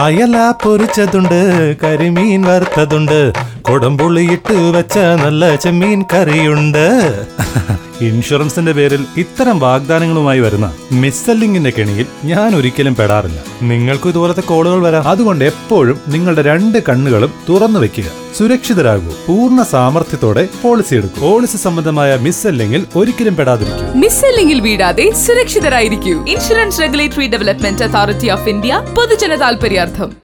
അയല പൊരിച്ചതുണ്ട് കരിമീൻ വറുത്തതുണ്ട് കൊടംപുള്ളിയിട്ട് വെച്ച നല്ല ചെമ്മീൻ കറിയുണ്ട് ഇൻഷുറൻസിന്റെ പേരിൽ ഇത്തരം വാഗ്ദാനങ്ങളുമായി വരുന്ന മിസ്സെല്ലിങ്ങിന്റെ കെണിയിൽ ഞാൻ ഒരിക്കലും പെടാറില്ല നിങ്ങൾക്കും ഇതുപോലത്തെ കോളുകൾ വരാം അതുകൊണ്ട് എപ്പോഴും നിങ്ങളുടെ രണ്ട് കണ്ണുകളും തുറന്നു വെക്കുക സുരക്ഷിതരാകൂ പൂർണ്ണ സാമർഥ്യത്തോടെ പോളിസി എടുക്കൂ പോളിസി സംബന്ധമായ മിസ്സെല്ലിങ്ങിൽ ഒരിക്കലും പെടാതിരിക്കൂ മിസ്സെല്ലിംഗിൽ വീഴാതെ സുരക്ഷിതരായിരിക്കൂ insurance regulatory development authority of India പൊതുജന താൽപര്യാർത്ഥം